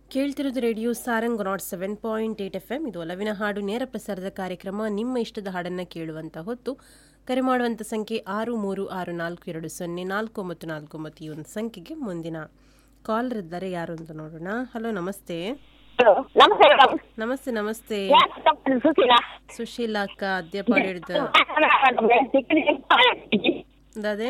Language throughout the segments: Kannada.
ಕೇಳ್ತಿರೋದು radio Sarang nought seven point eight F M ಇದು ಒಲವಿನ ಹಾಡು ನೇರ ಪ್ರಸಾರದ ಕಾರ್ಯಕ್ರಮ ನಿಮ್ಮ ಇಷ್ಟದ ಹಾಡನ್ನು ಕೇಳುವಂತ ಹೊತ್ತು ಕರೆ ಮಾಡುವಂಥ ಸಂಖ್ಯೆ ಆರು ಮೂರು ಆರು ನಾಲ್ಕು ಎರಡು ಸೊನ್ನೆ ನಾಲ್ಕು ಒಂಬತ್ತು ನಾಲ್ಕು ಒಂಬತ್ತು ಈ ಒಂದು ಸಂಖ್ಯೆಗೆ ಮುಂದಿನ ಕಾಲರ್ ಇದ್ದಾರೆ ಯಾರು ಅಂತ ನೋಡೋಣ ಹಲೋ ನಮಸ್ತೆ ಹಲೋ ನಮಸ್ತೆ ಮೇಡಮ್ ನಮಸ್ತೆ ನಮಸ್ತೆ ಯಾರು ತಪ್ಪು ಸುಶೀಲಾ ಸುಶೀಲಾ ಅಕ್ಕ ಅದ್ಯಪ್ಪ ಹಿಡ್ದ ದಾದೆ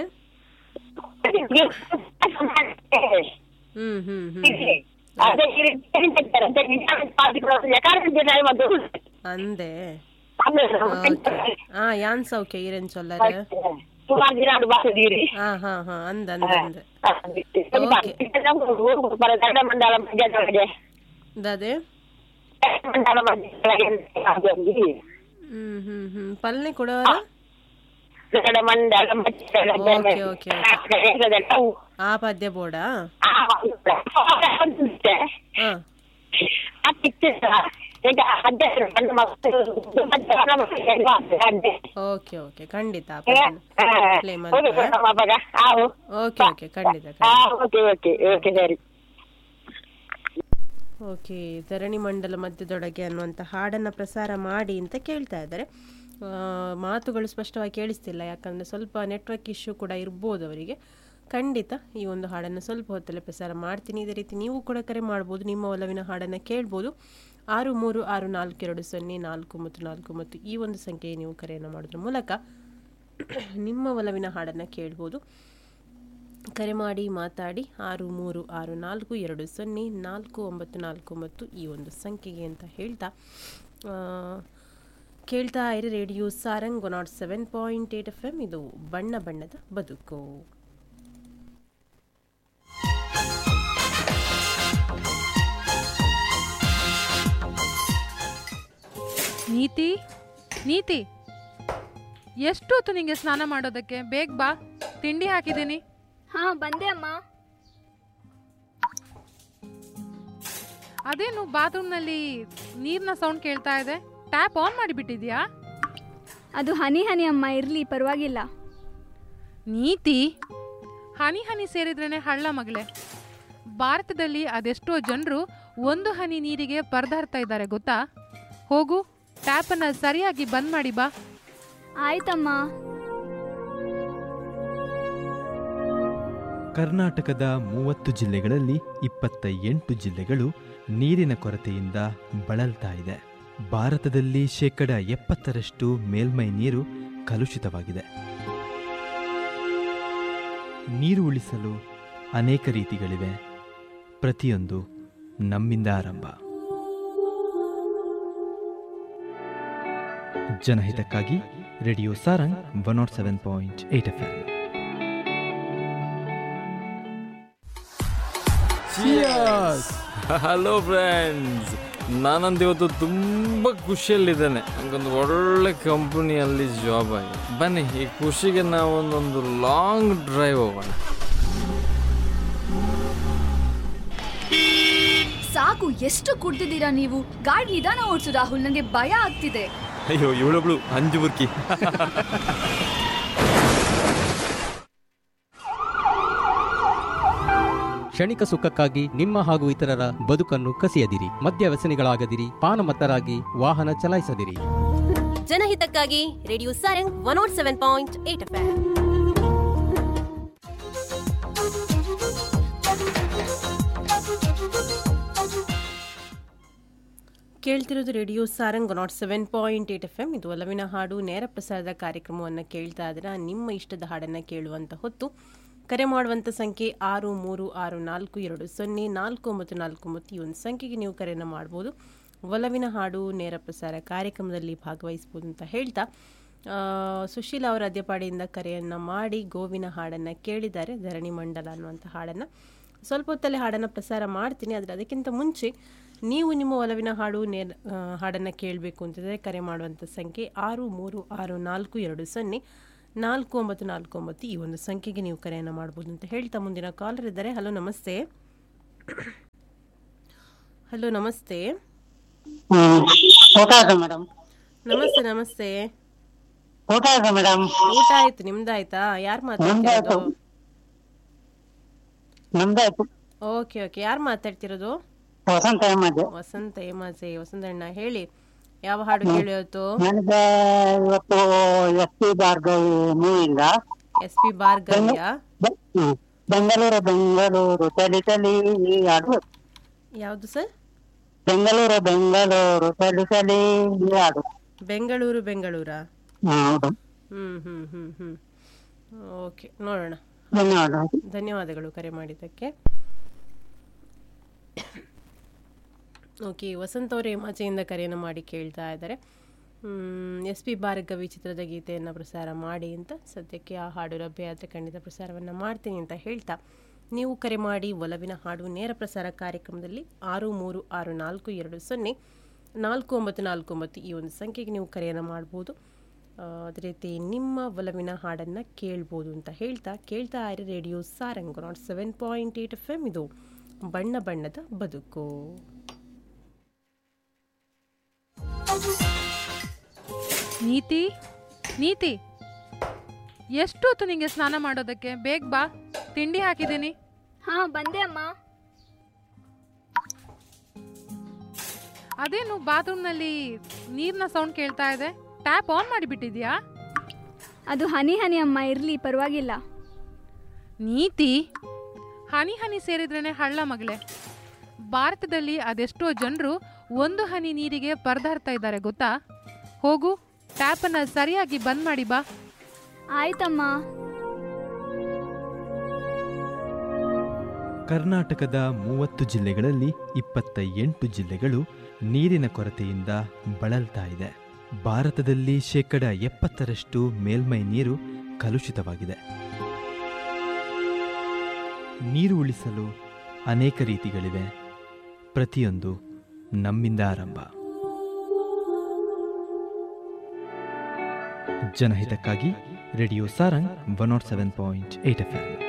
ಹ್ಮ್ ಹ್ಮ್ ಹ್ಮ್ ಅದೇ ಈ ರೀತಿ ಹೇಳ್ತಾರೆ. ಯಾಕಂದ್ರೆ ಟೈಮ್ ಅದು ಅಂದೆ ಆಮೇಲೆ ಆ ಯಾನ್ ಸೌಖ್ಯ ಈರೇನ್ ಚೊಲ್ಲರೆ ಸುಮಾರು ದಿನ ಅದು ಬಾಸದೀರಿ ಹಾ ಹಾ ಹಾ ಅಂದ ಅಂದ ಅಂದ ದಂಡ ಮಂಡಲ ಮಧ್ಯದೊಳಗೆ ದಾದೆ ಮಂಡಲ ಮಧ್ಯದೊಳಗೆ ಹ್ಮ್ ಹ್ಮ್ ಹ್ಮ್ ಪಲ್ನೆ ಕೊಡೋರ ದಂಡ ಮಂಡಲ ಓಕೆ, ಓಕೆ, ಮಧ್ಯದೊಳಗೆ ಆ ಪದ್ಯ ಬೋರ್ಡಾ ಹಾ ಓಕೆ ಓಕೆ ಖಂಡಿತ ಆ ಪದ್ಯನ play ಮಾಡ್ತಾರೆ. ಓಕೆ ಓಕೆ ಖಂಡಿತ ಖಂಡಿತ. ಓಕೆ ಧರಣಿ ಮಂಡಲ ಮಧ್ಯದೊಳಗೆ ಅನ್ನುವಂಥ ಹಾಡನ್ನು ಪ್ರಸಾರ ಮಾಡಿ ಅಂತ ಕೇಳ್ತಾ ಇದ್ದಾರೆ ಆ, ಮಾತುಗಳು ಸ್ಪಷ್ಟವಾಗಿ ಕೇಳಿಸ್ತಿಲ್ಲ ಯಾಕಂದರೆ ಸ್ವಲ್ಪ ನೆಟ್ವರ್ಕ್ ಇಶ್ಯೂ ಕೂಡ ಇರ್ಬೋದು ಅವರಿಗೆ ಖಂಡಿತ ಈ ಒಂದು ಹಾಡನ್ನು ಸ್ವಲ್ಪ ಹೊತ್ತಲ್ಲೇ ಪ್ರಸಾರ ಮಾಡ್ತೀನಿ ಇದೇ ರೀತಿ ನೀವು ಕೂಡ ಕರೆ ಮಾಡ್ಬೋದು ನಿಮ್ಮ ಒಲವಿನ ಹಾಡನ್ನು ಕೇಳ್ಬೋದು ಆರು ಮೂರು ಆರು ನಾಲ್ಕು ಎರಡು ಸೊನ್ನೆ ನಾಲ್ಕು ಮತ್ತು ನಾಲ್ಕು ಮತ್ತು ಈ ಒಂದು ಸಂಖ್ಯೆಗೆ ನೀವು ಕರೆಯನ್ನು ಮಾಡೋದ್ರ ಮೂಲಕ ನಿಮ್ಮ ಒಲವಿನ ಹಾಡನ್ನು ಕೇಳ್ಬೋದು ಕರೆ ಮಾಡಿ ಮಾತಾಡಿ ಆರು ಮೂರು ಆರು ನಾಲ್ಕು ಎರಡು ಸೊನ್ನೆ ನಾಲ್ಕು ಒಂಬತ್ತು ನಾಲ್ಕು ಒಂಬತ್ತು ಈ ಒಂದು ಸಂಖ್ಯೆಗೆ ಅಂತ ಹೇಳ್ತಾ ಆ, ಕೇಳ್ತಾ ಇರಿ radio Sarang one nought seven point eight F M ಇದು ಬಣ್ಣ ಬಣ್ಣದ ಬದುಕು ನೀತಿ ನೀತಿ ಎಷ್ಟೊತ್ತು ನಿಂಗೆ ಸ್ನಾನ ಮಾಡೋದಕ್ಕೆ ಬೇಗ ಬಾ ತಿಂಡಿ ಹಾಕಿದ್ದೀನಿ ಹಾ ಬಂದೆ ಅಮ್ಮ ಅದೇನು ಬಾತ್ರೂಮ್ನಲ್ಲಿ ನೀರಿನ ಸೌಂಡ್ ಕೇಳ್ತಾ ಇದೆ ಟ್ಯಾಪ್ ಆನ್ ಮಾಡಿಬಿಟ್ಟಿದ್ಯಾ ಅದು ಹನಿ ಹನಿ ಅಮ್ಮ ಇರ್ಲಿ ಪರವಾಗಿಲ್ಲ ನೀತಿ ಹನಿ ಹನಿ ಸೇರಿದ್ರೇನೆ ಹಳ್ಳ ಮಗಳೇ ಭಾರತದಲ್ಲಿ ಅದೆಷ್ಟೋ ಜನರು ಒಂದು ಹನಿ ನೀರಿಗೆ ಪರದಾಡ್ತಾ ಇದ್ದಾರೆ ಗೊತ್ತಾ ಹೋಗು ಟ್ಯಾಪನ್ನು ಸರಿಯಾಗಿ ಬಂದ್ ಮಾಡಿ ಬಾ ಆಯ್ತಮ್ಮ ಕರ್ನಾಟಕದ ಮೂವತ್ತು ಜಿಲ್ಲೆಗಳಲ್ಲಿ ಇಪ್ಪತ್ತ ಎಂಟು ಜಿಲ್ಲೆಗಳು ನೀರಿನ ಕೊರತೆಯಿಂದ ಬಳಲ್ತಾ ಇದೆ ಭಾರತದಲ್ಲಿ ಶೇಕಡ ಎಪ್ಪತ್ತರಷ್ಟು ಮೇಲ್ಮೈ ನೀರು ಕಲುಷಿತವಾಗಿದೆ ನೀರು ಉಳಿಸಲು ಅನೇಕ ರೀತಿಗಳಿವೆ ಪ್ರತಿಯೊಂದು ನಮ್ಮಿಂದ ಆರಂಭ ಜನಹಿತಕ್ಕಾಗಿ radio Sarang one nought seven point eight F M hello friends ನಾನಂತ ಇವತ್ತು ತುಂಬ ಖುಷಿಯಲ್ಲಿದ್ದೇನೆ ನನಗೊಂದು ಒಳ್ಳೆ ಕಂಪನಿಯಲ್ಲಿ ಜಾಬ್ ಆಗಿದೆ ಬನ್ನಿ ಈ ಖುಷಿಗೆ ನಾವೊಂದೊಂದು ಲಾಂಗ್ ಡ್ರೈವ್ ಹೋಗೋಣ ಸಾಕು ಎಷ್ಟು ಕುಡ್ದಿದ್ದೀರಾ ನೀವು ಗಾಡಿ ನಿಧಾನ ಓಡಿಸು ರಾಹುಲ್ ನನಗೆ ಭಯ ಆಗ್ತಿದೆ ಅಯ್ಯೋ ಇವಳೊಬ್ಳು ಅಂಜು ಬುರ್ಕಿ ಕ್ಷಣಿಕ ಸುಖಕ್ಕಾಗಿ ನಿಮ್ಮ ಹಾಗೂ ಇತರರ ಬದುಕನ್ನು ಕಸಿಯದಿರಿ ಮದ್ಯ ವ್ಯಸನಿಗಳಾಗದಿರಿ ಪಾನಮತ್ತರಾಗಿ ವಾಹನ ಚಲಾಯಿಸದಿರಿ ಜನಹಿತಕ್ಕಾಗಿ radio Sarang one nought seven point eight F M ಕೇಳ್ತಿರೋದು radio Sarang nought seven point eight F M ಇದು ಒಲವಿನ ಹಾಡು ನೇರ ಪ್ರಸಾರದ ಕಾರ್ಯಕ್ರಮವನ್ನು ಕೇಳ್ತಾ ಇದ್ರೆ ನಿಮ್ಮ ಇಷ್ಟದ ಹಾಡನ್ನು ಕೇಳುವಂಥ ಹೊತ್ತು ಕರೆ ಮಾಡುವಂಥ ಸಂಖ್ಯೆ ಆರು ಮೂರು ಆರು ನಾಲ್ಕು ಎರಡು ಸೊನ್ನೆ ನಾಲ್ಕು ಒಂಬತ್ತು ನಾಲ್ಕು ಒಂಬತ್ತು ಈ ಒಂದು ಸಂಖ್ಯೆಗೆ ನೀವು ಕರೆಯನ್ನು ಮಾಡ್ಬೋದು ಒಲವಿನ ಹಾಡು ನೇರ ಪ್ರಸಾರ ಕಾರ್ಯಕ್ರಮದಲ್ಲಿ ಭಾಗವಹಿಸ್ಬೋದು ಅಂತ ಹೇಳ್ತಾ ಆ, ಸುಶೀಲಾ ಅವರ ಅದ್ಯಪಾಡಿಯಿಂದ ಕರೆಯನ್ನು ಮಾಡಿ ಗೋವಿನ ಹಾಡನ್ನು ಕೇಳಿದ್ದಾರೆ ಧರಣಿ ಮಂಡಲ ಅನ್ನುವಂಥ ಹಾಡನ್ನು ಸ್ವಲ್ಪ ಹೊತ್ತಲ್ಲಿ ಹಾಡನ್ನು ಪ್ರಸಾರ ಮಾಡ್ತೀನಿ ಆದರೆ ಅದಕ್ಕಿಂತ ಮುಂಚೆ ನೀವು ನಿಮ್ಮ ಒಲವಿನ ಹಾಡು ನೇರ ಆ, ಹಾಡನ್ನು ಕೇಳಬೇಕು ಅಂತಿದ್ರೆ ಕರೆ ಮಾಡುವಂಥ ಸಂಖ್ಯೆ ಆರು ಮೂರು ಆರು ನಾಲ್ಕು ಎರಡು ಸೊನ್ನೆ ನಾಲ್ಕು ಒಂಬತ್ತು ನಾಲ್ಕು ಒಂಬತ್ತು ಈ ಒಂದು ಸಂಖ್ಯೆಗೆ ನೀವು ಕರೆಯನ್ನು ಮಾಡ್ಬೋದು ಅಂತ ಹೇಳ್ತಾ ಮುಂದಿನ ಕಾಲರ್ ಇದ್ದಾರೆ ಹಲೋ ನಮಸ್ತೆ ಹಲೋ ನಮಸ್ತೆ ಊಟ ಆಯ್ತಾ ಮೇಡಮ್ ನಮಸ್ತೆ ನಮಸ್ತೆ ಊಟ ಆಯ್ತಾ ಮೇಡಮ್ ಊಟ ಆಯ್ತು ನಿಮ್ದಾಯ್ತಾ ಯಾರು ಮಾತಾಡ್ತಿರೋದು ನಮ್ದಾಯ್ತು ಓಕೆ ಓಕೆ ಯಾರು ಮಾತಾಡ್ತಿರೋದು ವಸಂತ ಹೆಮ್ಮದೆ ವಸಂತ ಹೇಮಾಸೆ ವಸಂತಣ್ಣ ಹೇಳಿ ಯಾವ ಹಾಡು ಕೇಳಿ ಇವತ್ತು ನನಗೆ ಇವತ್ತು ಎಸ್ ಪಿ ಭಾರ್ಗವಿ ಮೂವಿಯಿಂದ ಎಸ್ ಪಿ ಭಾರ್ಗವ್ಯ ಬೆ- ಹ್ಮ್. ಬೆಂಗಳೂರು ಬೆಂಗಳೂರು ತಲಿ ತಲಿ ಈ ಹಾಡು ಯಾವುದು ಸರ್ ಬೆಂಗಳೂರು ಬೆಂಗಳೂರು ತಲಿ ತಲಿ ಈ ಹಾಡು ಬೆಂಗಳೂರು ಬೆಂಗಳೂರಾ ಹಾ, ಹೌದು ಹ್ಮ್ ಹ್ಮ್ ಹ್ಮ್ ಹ್ಮ್ ಓಕೆ ನೋಡೋಣ ಧನ್ಯವಾದ ಧನ್ಯವಾದಗಳು ಕರೆ ಮಾಡಿದ್ದಕ್ಕೆ ಓಕೆ ವಸಂತ್ ಅವರು ಹೇಮಾಚೆಯಿಂದ ಕರೆಯನ್ನು ಮಾಡಿ ಕೇಳ್ತಾ ಇದ್ದಾರೆ ಎಸ್ ಪಿ ಭಾರ್ಗವಿ ಚಿತ್ರದ ಗೀತೆಯನ್ನು ಪ್ರಸಾರ ಮಾಡಿ ಅಂತ ಸದ್ಯಕ್ಕೆ ಆ ಹಾಡು ಲಭ್ಯ ಆದರೆ ಖಂಡಿತ ಪ್ರಸಾರವನ್ನು ಮಾಡ್ತೀನಿ ಅಂತ ಹೇಳ್ತಾ ನೀವು ಕರೆ ಮಾಡಿ ಒಲವಿನ ಹಾಡು ನೇರ ಪ್ರಸಾರ ಕಾರ್ಯಕ್ರಮದಲ್ಲಿ ಆರು ಮೂರು ಆರು ನಾಲ್ಕು ಎರಡು ಸೊನ್ನೆ ನಾಲ್ಕು ಒಂಬತ್ತು ನಾಲ್ಕು ಒಂಬತ್ತು ಈ ಒಂದು ಸಂಖ್ಯೆಗೆ ನೀವು ಕರೆಯನ್ನು ಮಾಡ್ಬೋದು ಆ, ಅದೇ ರೀತಿ ನಿಮ್ಮ ಒಲವಿನ ಹಾಡನ್ನು ಕೇಳ್ಬೋದು ಅಂತ ಹೇಳ್ತಾ ಕೇಳ್ತಾ ಇರಿ radio Sarang nought seven point eight F M ಇದು ಬಣ್ಣ ಬಣ್ಣದ ಬದುಕು ನೀತಿ ನೀತಿ ಎಷ್ಟೊತ್ತು ನಿಂಗೆ ಸ್ನಾನ ಮಾಡೋದಕ್ಕೆ ಬೇಗ ಬಾ ತಿಂಡಿ ಹಾಕಿದ್ದೀನಿ ಹಾ ಬಂದೆ ಅಮ್ಮ ಅದೇನು ಬಾತ್ರೂಮ್ನಲ್ಲಿ ನೀರಿನ ಸೌಂಡ್ ಕೇಳ್ತಾ ಇದೆ ಟ್ಯಾಪ್ ಆನ್ ಮಾಡಿಬಿಟ್ಟಿದ್ಯಾ ಅದು ಹನಿ ಹನಿ ಅಮ್ಮ ಇರ್ಲಿ ಪರವಾಗಿಲ್ಲ ನೀತಿ ಹನಿ ಹನಿ ಸೇರಿದ್ರೇನೆ ಹಳ್ಳ ಮಗಳೇ ಭಾರತದಲ್ಲಿ ಅದೆಷ್ಟೋ ಜನರು ಒಂದು ಹನಿ ನೀರಿಗೆ ಪರದಾಡ್ತಾ ಇದ್ದಾರೆ ಗೊತ್ತಾ ಹೋಗು ಟ್ಯಾಪನ್ನು ಸರಿಯಾಗಿ ಬಂದ್ ಮಾಡಿ ಬಾ ಆಯ್ತಮ್ಮ ಕರ್ನಾಟಕದ ಮೂವತ್ತು ಜಿಲ್ಲೆಗಳಲ್ಲಿ ಇಪ್ಪತ್ತ ಎಂಟು ಜಿಲ್ಲೆಗಳು ನೀರಿನ ಕೊರತೆಯಿಂದ ಬಳಲ್ತಾ ಇದೆ ಭಾರತದಲ್ಲಿ ಶೇಕಡ ಎಪ್ಪತ್ತರಷ್ಟು ಮೇಲ್ಮೈ ನೀರು ಕಲುಷಿತವಾಗಿದೆ ನೀರು ಉಳಿಸಲು ಅನೇಕ ರೀತಿಗಳಿವೆ ಪ್ರತಿಯೊಂದು ನಮ್ಮಿಂದ ಆರಂಭ ಜನಹಿತಕ್ಕಾಗಿ radio Sarang one nought seven point eight F M